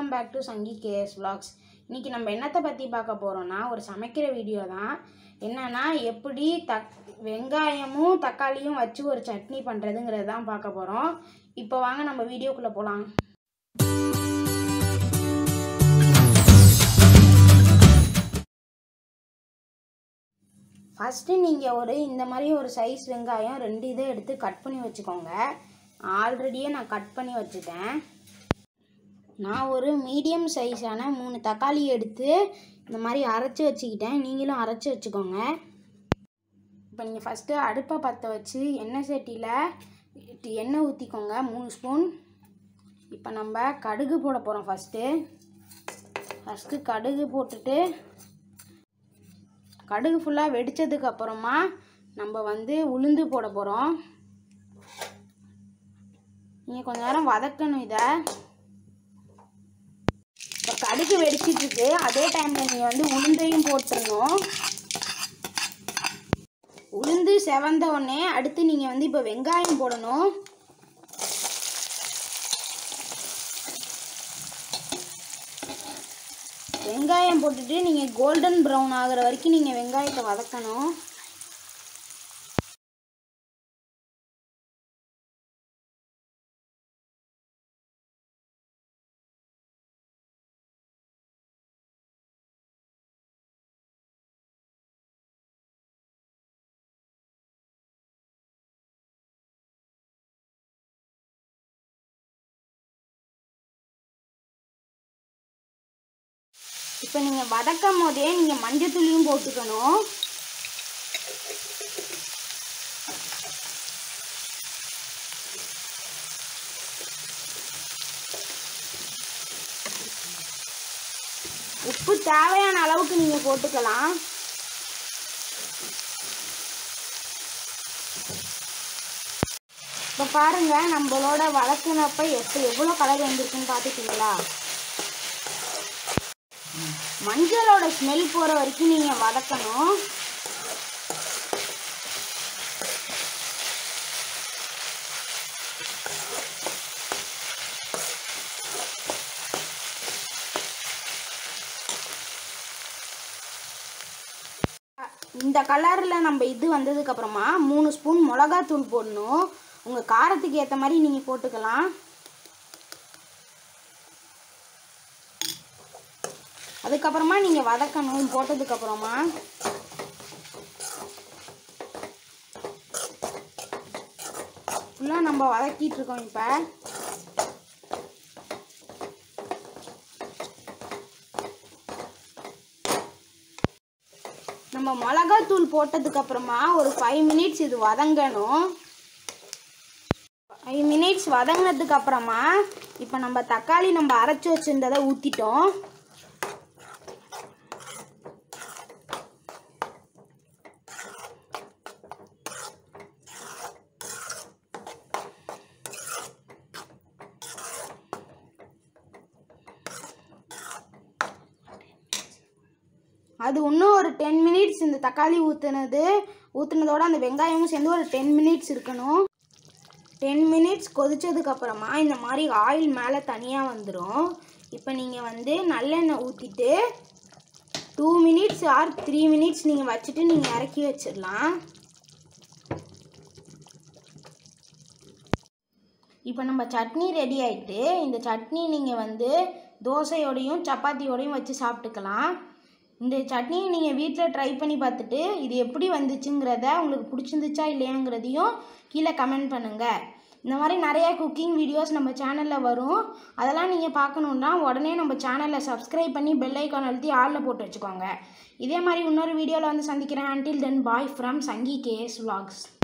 welcome back to Sangi KS vlogs இன்னைக்கு நம்ம என்னத்தை பற்றி பார்க்க போகிறோம்னா ஒரு சமைக்கிற வீடியோ தான் என்னன்னா எப்படி தக் வெங்காயமும் தக்காளியும் வச்சு ஒரு சட்னி பண்ணுறதுங்கிறது தான் பார்க்க போகிறோம் இப்போ வாங்க நம்ம வீடியோக்குள்ளே போகலாம் ஃபஸ்ட்டு நீங்கள் ஒரு இந்த மாதிரி ஒரு சைஸ் வெங்காயம் ரெண்டு இதை எடுத்து கட் பண்ணி வச்சுக்கோங்க ஆல்ரெடியே நான் கட் பண்ணி வச்சுட்டேன் நான் ஒரு மீடியம் சைஸான மூணு தக்காளி எடுத்து இந்த மாதிரி அரைச்சி வச்சுக்கிட்டேன் நீங்களும் அரைச்சி வச்சுக்கோங்க இப்போ நீங்கள் ஃபஸ்ட்டு அடுப்பை பற்ற வச்சு எண்ணெய் சட்டியில் எண்ணெய் ஊற்றிக்கோங்க மூணு ஸ்பூன் இப்போ நம்ம கடுகு போட போகிறோம் ஃபஸ்ட்டு ஃபஸ்ட்டு கடுகு போட்டுட்டு கடுகு ஃபுல்லாக வெடித்ததுக்கு அப்புறமா நம்ம வந்து உளுந்து போட போகிறோம் நீங்கள் கொஞ்ச நேரம் வதக்கணும் இதை இப்போ கடுகு வெடிச்சிட்டு இருக்கு அதே டைமில் நீங்கள் வந்து உளுந்தையும் போட்டுடணும் உளுந்து செவந்த உடனே அடுத்து நீங்கள் வந்து இப்போ வெங்காயம் போடணும் வெங்காயம் போட்டுட்டு நீங்கள் கோல்டன் ப்ரௌன் ஆகிற வரைக்கும் நீங்கள் வெங்காயத்தை வதக்கணும் இப்போ நீங்கள் வதக்கும் போதே நீங்கள் மஞ்சத்தூளியும் போட்டுக்கணும் உப்பு தேவையான அளவுக்கு நீங்கள் போட்டுக்கலாம் இப்போ பாருங்க நம்மளோட வளர்க்குனப்ப எப்போ எவ்வளோ கலர் வந்திருக்குன்னு பார்த்துட்டீங்களா மஞ்சளோட ஸ்மெல் போகிற வரைக்கும் நீங்கள் வதக்கணும் இந்த கலரில் நம்ம இது வந்ததுக்கப்புறமா மூணு ஸ்பூன் மிளகாத்தூள் போடணும் உங்கள் காரத்துக்கு ஏற்ற மாதிரி நீங்கள் போட்டுக்கலாம் அதுக்கப்புறமா நீங்கள் வதக்கணும் போட்டதுக்கப்புறமா ஃபுல்லாக நம்ம வதக்கிட்டு இருக்கோம் இப்போ நம்ம மிளகாத்தூள் போட்டதுக்கப்புறமா ஒரு ஃபைவ் மினிட்ஸ் இது வதங்கணும் ஃபைவ் மினிட்ஸ் வதங்கினதுக்கு அப்புறமா இப்போ நம்ம தக்காளி நம்ம அரைச்சி வச்சுருந்ததை ஊற்றிட்டோம் அது இன்னும் ஒரு டென் மினிட்ஸ் இந்த தக்காளி ஊற்றுனது ஊற்றுனதோட அந்த வெங்காயமும் சேர்ந்து ஒரு டென் மினிட்ஸ் இருக்கணும் டென் மினிட்ஸ் கொதிச்சதுக்கப்புறமா இந்த மாதிரி ஆயில் மேலே தனியாக வந்துடும் இப்போ நீங்கள் வந்து நல்லெண்ணெய் ஊற்றிட்டு two minutes or three minutes நீங்கள் வச்சுட்டு நீங்கள் இறக்கி வச்சிடலாம் இப்போ நம்ம சட்னி ரெடி ஆயிட்டு இந்த சட்னி நீங்கள் வந்து தோசையோடையும் சப்பாத்தியோடையும் வச்சு சாப்பிட்டுக்கலாம் இந்த சட்னியை நீங்கள் வீட்டில் ட்ரை பண்ணி பார்த்துட்டு இது எப்படி வந்துச்சுங்கிறத உங்களுக்கு பிடிச்சிருந்துச்சா இல்லையாங்கிறதையும் கீழே கமெண்ட் பண்ணுங்கள் இந்த மாதிரி நிறைய குக்கிங் வீடியோஸ் நம்ம சேனலில் வரும் அதெல்லாம் நீங்கள் பார்க்கணுன்னா உடனே நம்ம சேனலை சப்ஸ்கிரைப் பண்ணி பெல் ஐக்கான் அழுத்தி ஆளில் போட்டு வச்சுக்கோங்க இதே மாதிரி இன்னொரு வீடியோவில் வந்து சந்திக்கிறேன் until then bye from Sangi KS vlogs